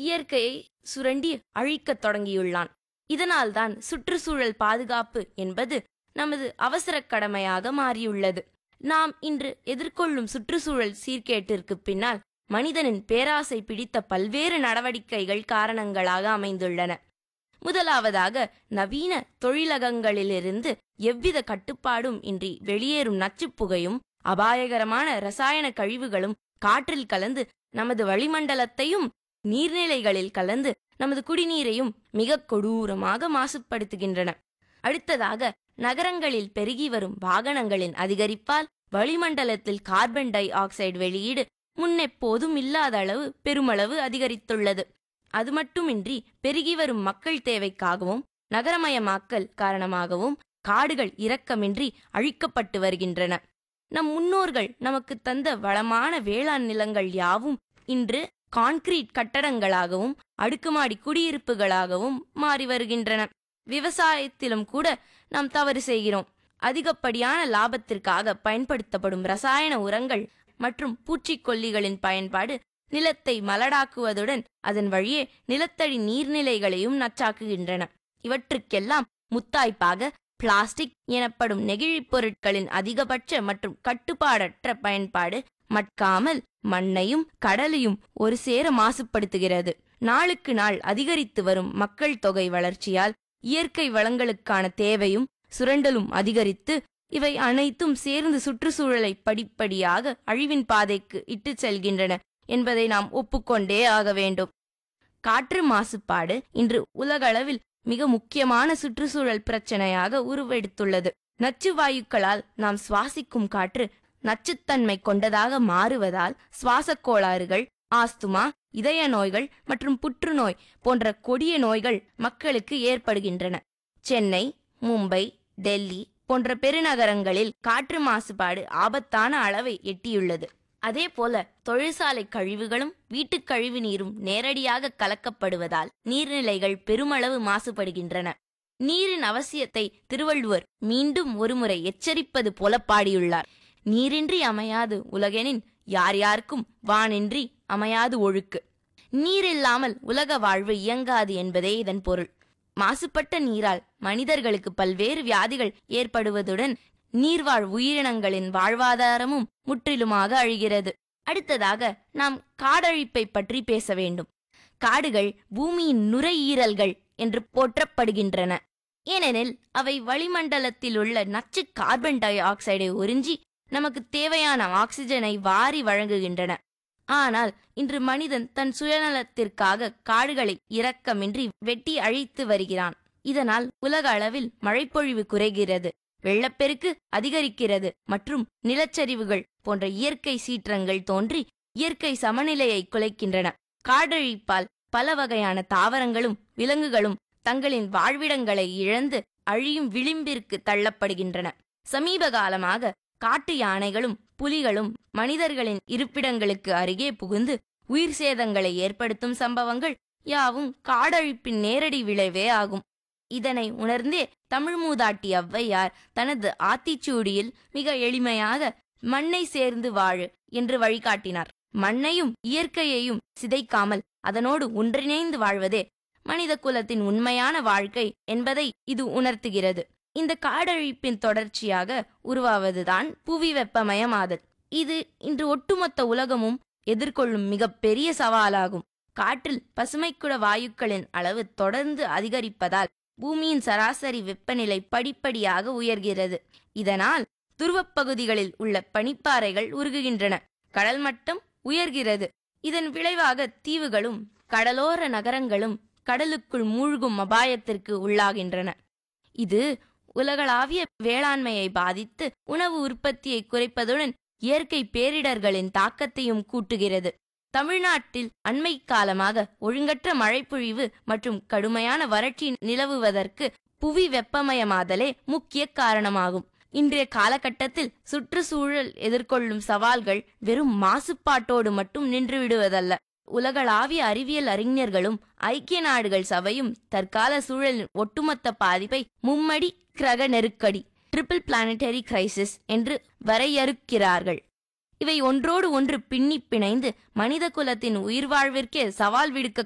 இயற்கையை சுரண்டி அழிக்கத் தொடங்கியுள்ளான் இதனால்தான் சுற்றுச்சூழல் பாதுகாப்பு என்பது நமது அவசரக் கடமையாக மாறியுள்ளது நாம் இன்று எதிர்கொள்ளும் சுற்றுச்சூழல் சீர்கேட்டிற்கு பின்னால் மனிதனின் பேராசை பிடித்த பல்வேறு நடவடிக்கைகள் காரணங்களாக அமைந்துள்ளன முதலாவதாக நவீன தொழிலகங்களிலிருந்து எவ்வித கட்டுப்பாடும் இன்றி வெளியேறும் நச்சுப் புகையும் அபாயகரமான ரசாயன கழிவுகளும் காற்றில் கலந்து நமது வளிமண்டலத்தையும் நீர்நிலைகளில் கலந்து நமது குடிநீரையும் மிக கொடூரமாக மாசுபடுத்துகின்றன அடுத்ததாக நகரங்களில் பெருகி வரும் வாகனங்களின் அதிகரிப்பால் வளிமண்டலத்தில் கார்பன் டை ஆக்சைடு வெளியீடு முன்னெப்போதும் இல்லாத அளவு பெருமளவு அதிகரித்துள்ளது அது மட்டுமின்றி பெருகி வரும் மக்கள் தேவைக்காகவும் நகரமயமாக்கல் காரணமாகவும் காடுகள் இரக்கமின்றி அழிக்கப்பட்டு வருகின்றன நம் முன்னோர்கள் நமக்கு தந்த வளமான வேளாண் நிலங்கள் யாவும் இன்று கான்கிரீட் கட்டடங்களாகவும் அடுக்குமாடி குடியிருப்புகளாகவும் மாறி வருகின்றன விவசாயத்திலும் கூட நாம் தவறு செய்கிறோம் அதிகப்படியான லாபத்திற்காக பயன்படுத்தப்படும் ரசாயன உரங்கள் மற்றும் பூச்சிக்கொல்லிகளின் பயன்பாடு நிலத்தை மலடாக்குவதுடன் அதன் வழியே நிலத்தடி நீர்நிலைகளையும் நச்சாக்குகின்றன இவற்றுக்கெல்லாம் முத்தாய்ப்பாக பிளாஸ்டிக் எனப்படும் நெகிழிப் பொருட்களின் அதிகபட்ச மற்றும் கட்டுப்பாடற்ற பயன்பாடு மட்காமல் மண்ணையும் கடலையும் ஒரு சேர மாசுபடுத்துகிறது நாளுக்கு நாள் அதிகரித்து வரும் மக்கள் தொகை வளர்ச்சியால் இயற்கை வளங்களுக்கான தேவையும் சுரண்டலும் அதிகரித்து இவை அனைத்தும் சேர்ந்து சுற்றுச்சூழலை படிப்படியாக அழிவின் பாதைக்கு இட்டுச் செல்கின்றன என்பதை நாம் ஒப்புக்கொண்டே ஆக வேண்டும் காற்று மாசுபாடு இன்று உலகளவில் மிக முக்கியமான சுற்றுச்சூழல் பிரச்சனையாக உருவெடுத்துள்ளது நச்சு வாயுக்களால் நாம் சுவாசிக்கும் காற்று நச்சுத்தன்மை கொண்டதாக மாறுவதால் சுவாசக் கோளாறுகள் ஆஸ்துமா இதய நோய்கள் மற்றும் புற்றுநோய் போன்ற கொடிய நோய்கள் மக்களுக்கு ஏற்படுகின்றன சென்னை மும்பை டெல்லி போன்ற பெருநகரங்களில் காற்று மாசுபாடு ஆபத்தான அளவை எட்டியுள்ளது அதேபோல தொழிற்சாலை கழிவுகளும் வீட்டுக் கழிவு நீரும் நேரடியாக கலக்கப்படுவதால் நீர்நிலைகள் பெருமளவு மாசுபடுகின்றன நீரின் அவசியத்தை திருவள்ளுவர் மீண்டும் ஒருமுறை எச்சரிப்பது போல பாடியுள்ளார் நீரின்றி அமையாது உலகெனின் யார் யாருக்கும் வானின்றி அமையாது ஒழுக்கு நீர் இல்லாமல் உலக வாழ்வு இயங்காது என்பதே இதன் பொருள் மாசுபட்ட நீரால் மனிதர்களுக்கு பல்வேறு வியாதிகள் ஏற்படுவதுடன் நீர்வாழ் உயிரினங்களின் வாழ்வாதாரமும் முற்றிலுமாக அழிகிறது அடுத்ததாக நாம் காடழிப்பை பற்றி பேச வேண்டும் காடுகள் பூமியின் நுரையீரல்கள் என்று போற்றப்படுகின்றன ஏனெனில் அவை வளிமண்டலத்தில் உள்ள நச்சு கார்பன் டை ஆக்சைடை உறிஞ்சி நமக்கு தேவையான ஆக்சிஜனை வாரி வழங்குகின்றன ஆனால் இன்று மனிதன் தன் சுயநலத்திற்காக காடுகளை இரக்கமின்றி வெட்டி அழித்து வருகிறான் இதனால் உலக அளவில் மழைப்பொழிவு குறைகிறது வெள்ளப்பெருக்கு அதிகரிக்கிறது மற்றும் நிலச்சரிவுகள் போன்ற இயற்கை சீற்றங்கள் தோன்றி இயற்கை சமநிலையை குலைக்கின்றன காடழிப்பால் பல வகையான தாவரங்களும் விலங்குகளும் தங்களின் வாழ்விடங்களை இழந்து அழியும் விளிம்பிற்கு தள்ளப்படுகின்றன சமீப காலமாக காட்டு யானைகளும் புலிகளும் மனிதர்களின் இருப்பிடங்களுக்கு அருகே புகுந்து உயிர் சேதங்களை ஏற்படுத்தும் சம்பவங்கள் யாவும் காடழிப்பின் நேரடி விளைவே ஆகும் இதனை உணர்ந்தே தமிழ் மூதாட்டி ஔவையார் தனது ஆத்திச்சூடியில் மிக எளிமையாக மண்ணை சேர்ந்து வாழு என்று வழிகாட்டினார் மண்ணையும் இயற்கையையும் சிதைக்காமல் அதனோடு ஒன்றிணைந்து வாழ்வதே மனித குலத்தின் உண்மையான வாழ்க்கை என்பதை இது உணர்த்துகிறது இந்த காடழிப்பின் தொடர்ச்சியாக உருவாவதுதான் புவி வெப்பமயமாதல் இது இன்று ஒட்டுமொத்த உலகமும் எதிர்கொள்ளும் மிகப்பெரிய சவாலாகும் காற்றில் பசுமைக்குட வாயுக்களின் அளவு தொடர்ந்து அதிகரிப்பதால் பூமியின் சராசரி வெப்பநிலை படிப்படியாக உயர்கிறது இதனால் துருவப்பகுதிகளில் உள்ள பனிப்பாறைகள் உருகுகின்றன கடல் மட்டம் உயர்கிறது இதன் விளைவாக தீவுகளும் கடலோர நகரங்களும் கடலுக்குள் மூழ்கும் அபாயத்திற்கு உள்ளாகின்றன இது உலகளாவிய வேளாண்மையை பாதித்து உணவு உற்பத்தியை குறைப்பதுடன் இயற்கை பேரிடர்களின் தாக்கத்தையும் கூட்டுகிறது தமிழ்நாட்டில் அண்மை காலமாக ஒழுங்கற்ற மழைப்பொழிவு மற்றும் கடுமையான வறட்சி நிலவுவதற்கு புவி வெப்பமயமாதலே முக்கிய காரணமாகும் இன்றைய காலகட்டத்தில் சுற்றுச்சூழல் எதிர்கொள்ளும் சவால்கள் வெறும் மாசுபாட்டோடு மட்டும் நின்றுவிடுவதல்ல உலகளாவிய அறிவியல் அறிஞர்களும் ஐக்கிய நாடுகள் சபையும் தற்கால சூழலின் ஒட்டுமொத்த பாதிப்பை மும்மடி கிரக நெருக்கடி ட்ரிபிள் பிளானட்டரி கிரைசிஸ் என்று வரையறுக்கிறார்கள் இவை ஒன்றோடு ஒன்று பின்னி பிணைந்து மனித குலத்தின் உயிர் வாழ்விற்கே சவால் விடுக்க